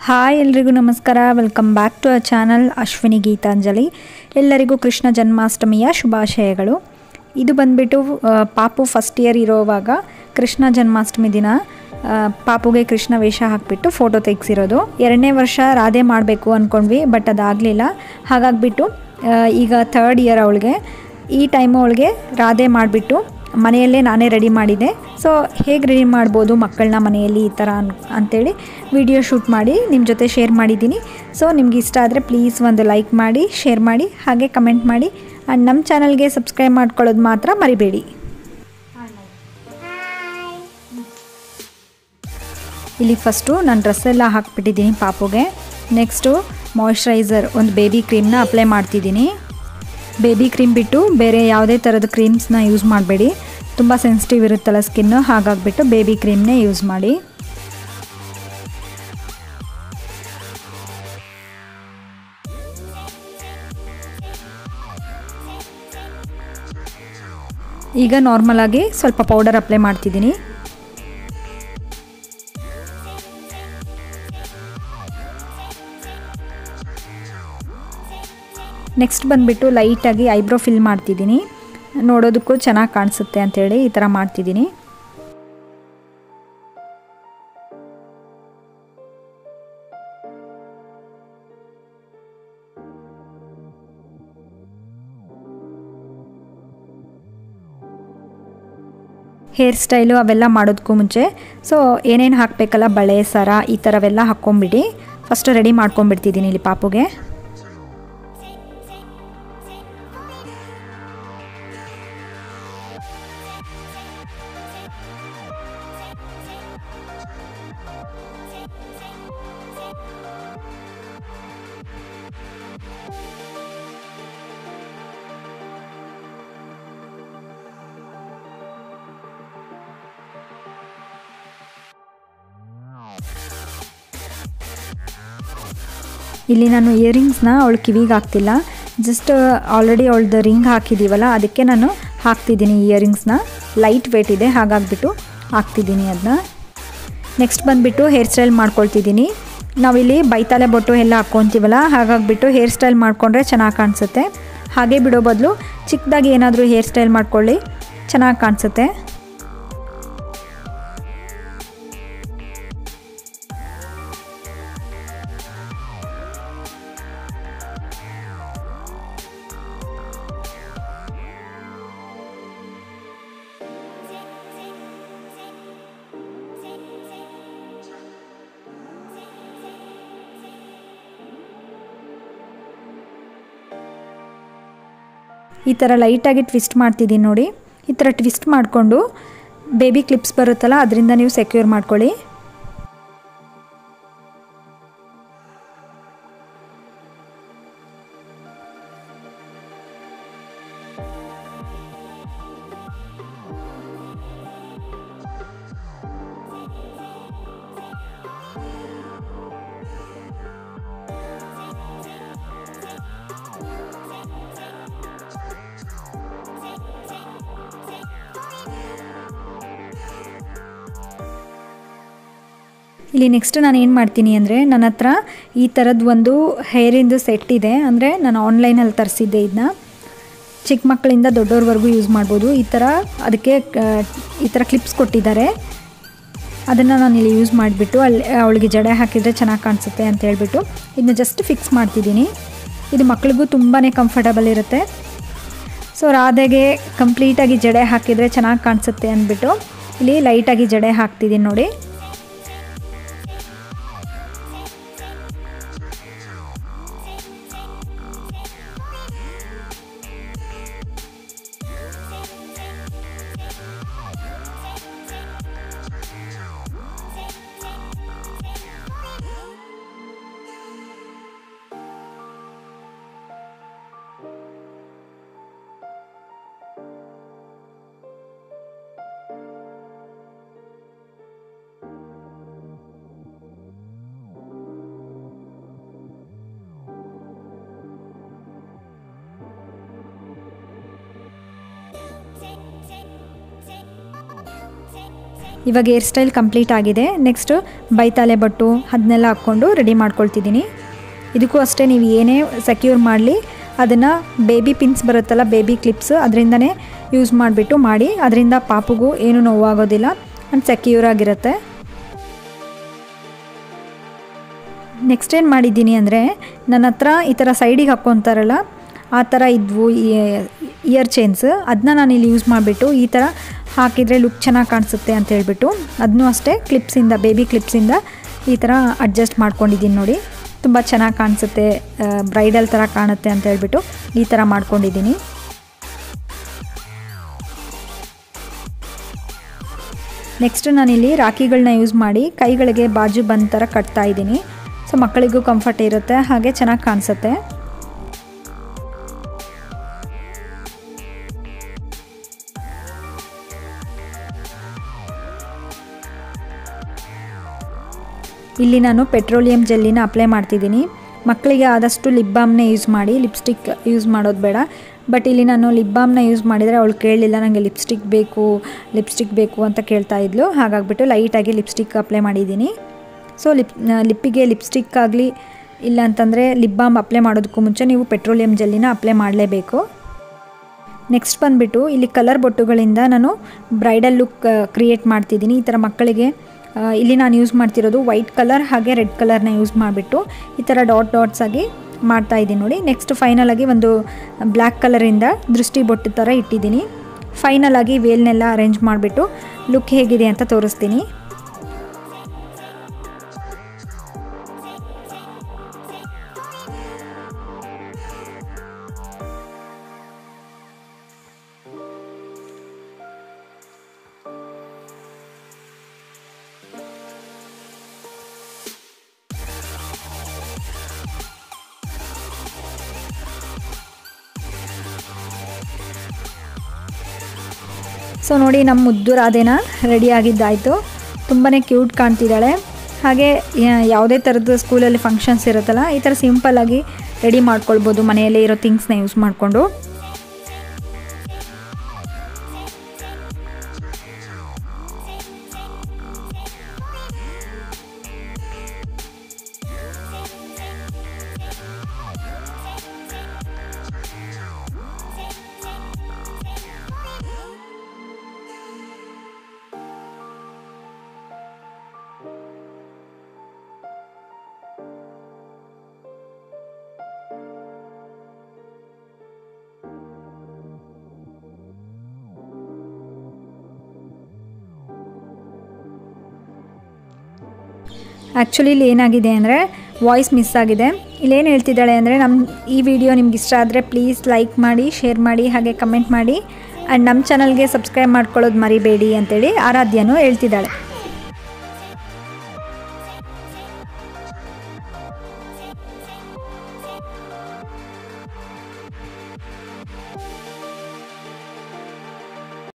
hi ಎಲ್ರಿಗೂ ನಮಸ್ಕಾರ welcome back to a channel Ashwini Geetanjali ಎಲ್ಲರಿಗೂ ಕೃಷ್ಣ ಜನ್ಮಾಷ್ಟಮಿಯ ಶುಭಾಶಯಗಳು ಇದು ಬಂದ್ಬಿಟ್ಟು ಆ, ಪಾಪು ಫಸ್ಟ್ ಇಯರ್ ಇರೋವಾಗ ಕೃಷ್ಣ ಜನ್ಮಾಷ್ಟಮಿ ದಿನ ಆ, ಪಾಪುಗೆ ಕೃಷ್ಣ ವೇಷ ಹಾಕಿಬಿಟ್ಟು ಫೋಟೋ ತೆಗೆಸಿರೋದು ಎರಡನೇ ವರ್ಷ ರಾಧೆ ಮಾಡಬೇಕು ಅಂದ್ಕೊಂಡ್ವಿ ಬಟ್ ಅದಾಗಲಿಲ್ಲ ಹಾಗಾಗಿಬಿಟ್ಟು ಈಗ ಥರ್ಡ್ ಇಯರ್ ಅವಳಿಗೆ ಈ ಟೈಮು ಅವಳಿಗೆ ರಾಧೆ ಮಾಡಿಬಿಟ್ಟು ಮನೆಯಲ್ಲೇ ನಾನೇ ರೆಡಿ ಮಾಡಿದೆ ಸೊ ಹೇಗೆ ರೆಡಿ ಮಾಡ್ಬೋದು ಮಕ್ಕಳನ್ನ ಮನೆಯಲ್ಲಿ ಈ ಥರ ಅನ್ ಅಂಥೇಳಿ ವಿಡಿಯೋ ಶೂಟ್ ಮಾಡಿ ನಿಮ್ಮ ಜೊತೆ ಶೇರ್ ಮಾಡಿದ್ದೀನಿ ಸೊ ನಿಮ್ಗೆ ಇಷ್ಟ ಆದರೆ ಪ್ಲೀಸ್ ಒಂದು ಲೈಕ್ ಮಾಡಿ ಶೇರ್ ಮಾಡಿ ಹಾಗೆ ಕಮೆಂಟ್ ಮಾಡಿ ಆ್ಯಂಡ್ ನಮ್ಮ ಚಾನಲ್ಗೆ ಸಬ್ಸ್ಕ್ರೈಬ್ ಮಾಡ್ಕೊಳ್ಳೋದು ಮಾತ್ರ ಮರಿಬೇಡಿ ಇಲ್ಲಿ ಫಸ್ಟು ನಾನು ಡ್ರೆಸ್ ಎಲ್ಲ ಹಾಕ್ಬಿಟ್ಟಿದ್ದೀನಿ ಪಾಪುಗೆ ನೆಕ್ಸ್ಟು ಮಾಯ್ಶ್ಚರೈಸರ್ ಒಂದು ಬೇಬಿ ಕ್ರೀಮ್ನ ಅಪ್ಲೈ ಮಾಡ್ತಿದ್ದೀನಿ ಬೇಬಿ ಕ್ರೀಮ್ ಬಿಟ್ಟು ಬೇರೆ ಯಾವುದೇ ಥರದ ಕ್ರೀಮ್ಸ್ನ ಯೂಸ್ ಮಾಡಬೇಡಿ ತುಂಬ ಸೆನ್ಸಿಟಿವ್ ಇರುತ್ತಲ್ಲ ಸ್ಕಿನ್ನು ಹಾಗಾಗಿಬಿಟ್ಟು ಬೇಬಿ ಕ್ರೀಮ್ನೇ ಯೂಸ್ ಮಾಡಿ ಈಗ ನಾರ್ಮಲ್ ಆಗಿ ಸ್ವಲ್ಪ ಪೌಡರ್ ಅಪ್ಲೈ ಮಾಡ್ತಿದ್ದೀನಿ ನೆಕ್ಸ್ಟ್ ಬಂದುಬಿಟ್ಟು ಲೈಟಾಗಿ ಐಬ್ರೋ ಫಿಲ್ ಮಾಡ್ತಿದ್ದೀನಿ ನೋಡೋದಕ್ಕೂ ಚೆನ್ನಾಗಿ ಕಾಣಿಸುತ್ತೆ ಅಂಥೇಳಿ ಈ ಥರ ಮಾಡ್ತಿದ್ದೀನಿ ಹೇರ್ ಸ್ಟೈಲು ಅವೆಲ್ಲ ಮಾಡೋದಕ್ಕೂ ಮುಂಚೆ ಸೊ ಏನೇನು ಹಾಕಬೇಕಲ್ಲ ಬಳೆ ಸರ ಈ ಥರವೆಲ್ಲ ಹಾಕ್ಕೊಂಬಿಡಿ ಫಸ್ಟ್ ರೆಡಿ ಮಾಡ್ಕೊಂಬಿಡ್ತಿದ್ದೀನಿ ಇಲ್ಲಿ ಪಾಪುಗೆ ಇಲ್ಲಿ ನಾನು ಇಯರಿಂಗ್ಸ್ನ ಅವಳು ಕಿವಿಗೆ ಹಾಕ್ತಿಲ್ಲ ಜಸ್ಟ್ ಆಲ್ರೆಡಿ ಅವಳದು ರಿಂಗ್ ಹಾಕಿದ್ದೀವಲ್ಲ ಅದಕ್ಕೆ ನಾನು ಹಾಕ್ತಿದ್ದೀನಿ ಇಯರಿಂಗ್ಸ್ನ ಲೈಟ್ ವೇಟ್ ಇದೆ ಹಾಗಾಗಿಬಿಟ್ಟು ಹಾಕ್ತಿದ್ದೀನಿ ಅದನ್ನ ನೆಕ್ಸ್ಟ್ ಬಂದುಬಿಟ್ಟು ಹೇರ್ ಸ್ಟೈಲ್ ಮಾಡ್ಕೊಳ್ತಿದ್ದೀನಿ ನಾವಿಲ್ಲಿ ಬೈತಾಲೆ ಬೊಟ್ಟು ಎಲ್ಲ ಹಾಕ್ಕೊತೀವಲ್ಲ ಹಾಗಾಗಿಬಿಟ್ಟು ಹೇರ್ ಸ್ಟೈಲ್ ಮಾಡಿಕೊಂಡ್ರೆ ಚೆನ್ನಾಗಿ ಕಾಣಿಸುತ್ತೆ ಹಾಗೆ ಬಿಡೋ ಬದಲು ಚಿಕ್ಕದಾಗಿ ಏನಾದರೂ ಹೇರ್ ಸ್ಟೈಲ್ ಮಾಡ್ಕೊಳ್ಳಿ ಚೆನ್ನಾಗಿ ಕಾಣಿಸುತ್ತೆ ಈ ಥರ ಲೈಟಾಗಿ ಟ್ವಿಸ್ಟ್ ಮಾಡ್ತಿದ್ದೀನಿ ನೋಡಿ ಈ ಥರ ಟ್ವಿಸ್ಟ್ ಮಾಡಿಕೊಂಡು ಬೇಬಿ ಕ್ಲಿಪ್ಸ್ ಬರುತ್ತಲ್ಲ ಅದರಿಂದ ನೀವು ಸೆಕ್ಯೂರ್ ಮಾಡ್ಕೊಳ್ಳಿ ಇಲ್ಲಿ ನೆಕ್ಸ್ಟ್ ನಾನು ಏನು ಮಾಡ್ತೀನಿ ಅಂದರೆ ನನ್ನ ಹತ್ರ ಈ ಥರದ್ದು ಒಂದು ಹೇರಿಂದು ಸೆಟ್ ಇದೆ ಅಂದರೆ ನಾನು ಆನ್ಲೈನಲ್ಲಿ ತರಿಸಿದ್ದೆ ಇದನ್ನ ಚಿಕ್ಕ ಮಕ್ಕಳಿಂದ ದೊಡ್ಡವ್ರವರೆಗೂ ಯೂಸ್ ಮಾಡ್ಬೋದು ಈ ಥರ ಅದಕ್ಕೆ ಆ, ಈ ಥರ ಕ್ಲಿಪ್ಸ್ ಕೊಟ್ಟಿದ್ದಾರೆ ಅದನ್ನು ನಾನು ಇಲ್ಲಿ ಯೂಸ್ ಮಾಡಿಬಿಟ್ಟು ಅಲ್ಲಿ ಅವಳಿಗೆ ಜಡೆ ಹಾಕಿದರೆ ಚೆನ್ನಾಗಿ ಕಾಣಿಸುತ್ತೆ ಅಂತ ಹೇಳ್ಬಿಟ್ಟು ಇದನ್ನ ಜಸ್ಟ್ ಫಿಕ್ಸ್ ಮಾಡ್ತಿದ್ದೀನಿ ಇದು ಮಕ್ಳಿಗೂ ತುಂಬಾ ಕಂಫರ್ಟಬಲ್ ಇರುತ್ತೆ ಸೊ ರಾಧೆಗೆ ಕಂಪ್ಲೀಟಾಗಿ ಜಡೆ ಹಾಕಿದರೆ ಚೆನ್ನಾಗಿ ಕಾಣಿಸುತ್ತೆ ಅಂದ್ಬಿಟ್ಟು ಇಲ್ಲಿ ಲೈಟಾಗಿ ಜಡೆ ಹಾಕ್ತಿದ್ದೀನಿ ನೋಡಿ ಇವಾಗ ಏರ್ ಸ್ಟೈಲ್ ಕಂಪ್ಲೀಟ್ ಆಗಿದೆ ನೆಕ್ಸ್ಟು ಬೈತಾಲೆ ಬಟ್ಟು ಅದನ್ನೆಲ್ಲ ಹಾಕ್ಕೊಂಡು ರೆಡಿ ಮಾಡ್ಕೊಳ್ತಿದ್ದೀನಿ ಇದಕ್ಕೂ ಅಷ್ಟೇ ನೀವು ಏನೇ ಸೆಕ್ಯೂರ್ ಮಾಡಲಿ ಅದನ್ನು ಬೇಬಿ ಪಿನ್ಸ್ ಬರುತ್ತಲ್ಲ ಬೇಬಿ ಕ್ಲಿಪ್ಸ್ ಅದರಿಂದನೇ ಯೂಸ್ ಮಾಡಿಬಿಟ್ಟು ಮಾಡಿ ಅದರಿಂದ ಪಾಪುಗೂ ಏನೂ ನೋವಾಗೋದಿಲ್ಲ ಅಂಡ್ ಸೆಕ್ಯೂರ್ ಆಗಿರುತ್ತೆ ನೆಕ್ಸ್ಟ್ ಏನು ಮಾಡಿದ್ದೀನಿ ಅಂದರೆ ನನ್ನ ಹತ್ರ ಈ ಥರ ಸೈಡಿಗೆ ಹಾಕ್ಕೊತಾರಲ್ಲ ಆ ಥರ ಇದ್ವು ಇಯರ್ ಚೈನ್ಸ್ ಅದನ್ನ ನಾನು ಇಲ್ಲಿ ಯೂಸ್ ಮಾಡಿಬಿಟ್ಟು ಈ ಥರ ಹಾಕಿದರೆ ಲುಕ್ ಚೆನ್ನಾಗಿ ಕಾಣಿಸುತ್ತೆ ಅಂತ ಹೇಳ್ಬಿಟ್ಟು ಅದನ್ನೂ ಅಷ್ಟೇ ಕ್ಲಿಪ್ಸಿಂದ ಬೇಬಿ ಕ್ಲಿಪ್ಸಿಂದ ಈ ಥರ ಅಡ್ಜಸ್ಟ್ ಮಾಡ್ಕೊಂಡಿದ್ದೀನಿ ನೋಡಿ ತುಂಬ ಚೆನ್ನಾಗಿ ಕಾಣಿಸುತ್ತೆ ಬ್ರೈಡಲ್ ಥರ ಕಾಣುತ್ತೆ ಅಂತ ಹೇಳ್ಬಿಟ್ಟು ಈ ಥರ ಮಾಡ್ಕೊಂಡಿದ್ದೀನಿ ನೆಕ್ಸ್ಟ್ ನಾನಿಲ್ಲಿ ರಾಖಿಗಳನ್ನ ಯೂಸ್ ಮಾಡಿ ಕೈಗಳಿಗೆ ಬಾಜು ಬಂದ ಥರ ಕಟ್ತಾ ಇದ್ದೀನಿ ಸೊ ಮಕ್ಕಳಿಗೂ ಕಂಫರ್ಟ್ ಇರುತ್ತೆ ಹಾಗೆ ಚೆನ್ನಾಗಿ ಕಾಣಿಸುತ್ತೆ ಇಲ್ಲಿ ನಾನು ಪೆಟ್ರೋಲಿಯಂ ಜೆಲ್ಲಿನ ಅಪ್ಲೈ ಮಾಡ್ತಿದ್ದೀನಿ ಮಕ್ಕಳಿಗೆ ಆದಷ್ಟು ಲಿಪ್ ಬಾಮ್ನೇ ಯೂಸ್ ಮಾಡಿ ಲಿಪ್ಸ್ಟಿಕ್ ಯೂಸ್ ಮಾಡೋದು ಬೇಡ ಬಟ್ ಇಲ್ಲಿ ನಾನು ಲಿಪ್ ಬಾಮ್ನ ಯೂಸ್ ಮಾಡಿದರೆ ಅವಳು ಕೇಳಲಿಲ್ಲ ನನಗೆ ಲಿಪ್ಸ್ಟಿಕ್ ಬೇಕು ಲಿಪ್ಸ್ಟಿಕ್ ಬೇಕು ಅಂತ ಕೇಳ್ತಾ ಇದ್ಲು ಹಾಗಾಗ್ಬಿಟ್ಟು ಲೈಟಾಗಿ ಲಿಪ್ಸ್ಟಿಕ್ ಅಪ್ಲೈ ಮಾಡಿದ್ದೀನಿ ಸೊ ಲಿಪ್ ಲಿಪ್ಪಿಗೆ ಲಿಪ್ಸ್ಟಿಕ್ ಆಗಲಿ ಇಲ್ಲ ಅಂತಂದರೆ ಲಿಪ್ ಬಾಮ್ ಅಪ್ಲೈ ಮಾಡೋದಕ್ಕೂ ಮುಂಚೆ ನೀವು ಪೆಟ್ರೋಲಿಯಂ ಜೆಲ್ಲಿನ ಅಪ್ಲೈ ಮಾಡಲೇಬೇಕು ನೆಕ್ಸ್ಟ್ ಬಂದುಬಿಟ್ಟು ಇಲ್ಲಿ ಕಲರ್ ಬೊಟ್ಟುಗಳಿಂದ ನಾನು ಬ್ರೈಡಲ್ ಲುಕ್ ಕ್ರಿಯೇಟ್ ಮಾಡ್ತಿದ್ದೀನಿ ಈ ಥರ ಮಕ್ಕಳಿಗೆ ಇಲ್ಲಿ ನಾನು ಯೂಸ್ ಮಾಡ್ತಿರೋದು ವೈಟ್ ಕಲರ್ ಹಾಗೆ ರೆಡ್ ಕಲರ್ನ ಯೂಸ್ ಮಾಡಿಬಿಟ್ಟು ಈ ಥರ ಡಾಟ್ ಡಾಟ್ಸ್ ಆಗಿ ಮಾಡ್ತಾ ಇದ್ದೀನಿ ನೋಡಿ ನೆಕ್ಸ್ಟ್ ಫೈನಲ್ ಆಗಿ ಒಂದು ಬ್ಲ್ಯಾಕ್ ಕಲರಿಂದ ದೃಷ್ಟಿ ಬೊಟ್ಟು ಥರ ಇಟ್ಟಿದ್ದೀನಿ ಫೈನಲ್ ಆಗಿ ವೇಲ್ನೆಲ್ಲ ಅರೇಂಜ್ ಮಾಡಿಬಿಟ್ಟು ಲುಕ್ ಹೇಗಿದೆ ಅಂತ ತೋರಿಸ್ತೀನಿ ಸೊ ನೋಡಿ ನಮ್ಮ ಮುದ್ದು ರಾಧೆನ ರೆಡಿ ಆಗಿದ್ದಾಯಿತು ತುಂಬಾ ಕ್ಯೂಟ್ ಕಾಣ್ತಿದ್ದಾಳೆ ಹಾಗೆ ಯಾವುದೇ ಥರದ್ದು ಸ್ಕೂಲಲ್ಲಿ ಫಂಕ್ಷನ್ಸ್ ಇರುತ್ತಲ್ಲ ಈ ಥರ ಸಿಂಪಲ್ಲಾಗಿ ರೆಡಿ ಮಾಡ್ಕೊಳ್ಬೋದು ಮನೆಯಲ್ಲೇ ಇರೋ ಥಿಂಗ್ಸ್ನ ಯೂಸ್ ಮಾಡಿಕೊಂಡು ಆ್ಯಕ್ಚುಲಿ ಇಲ್ಲಿ ಏನಾಗಿದೆ ಅಂದರೆ ವಾಯ್ಸ್ ಮಿಸ್ ಆಗಿದೆ ಇಲ್ಲೇನು ಹೇಳ್ತಿದ್ದಾಳೆ ಅಂದರೆ ನಮ್ಮ ಈ ವಿಡಿಯೋ ನಿಮ್ಗೆ ಇಷ್ಟ ಆದರೆ ಪ್ಲೀಸ್ ಲೈಕ್ ಮಾಡಿ ಶೇರ್ ಮಾಡಿ ಹಾಗೆ ಕಮೆಂಟ್ ಮಾಡಿ ಆ್ಯಂಡ್ ನಮ್ಮ ಚಾನಲ್ಗೆ ಸಬ್ಸ್ಕ್ರೈಬ್ ಮಾಡ್ಕೊಳ್ಳೋದು ಮರಿಬೇಡಿ ಅಂತೇಳಿ ಆರಾಧ್ಯನೂ ಹೇಳ್ತಿದ್ದಾಳೆ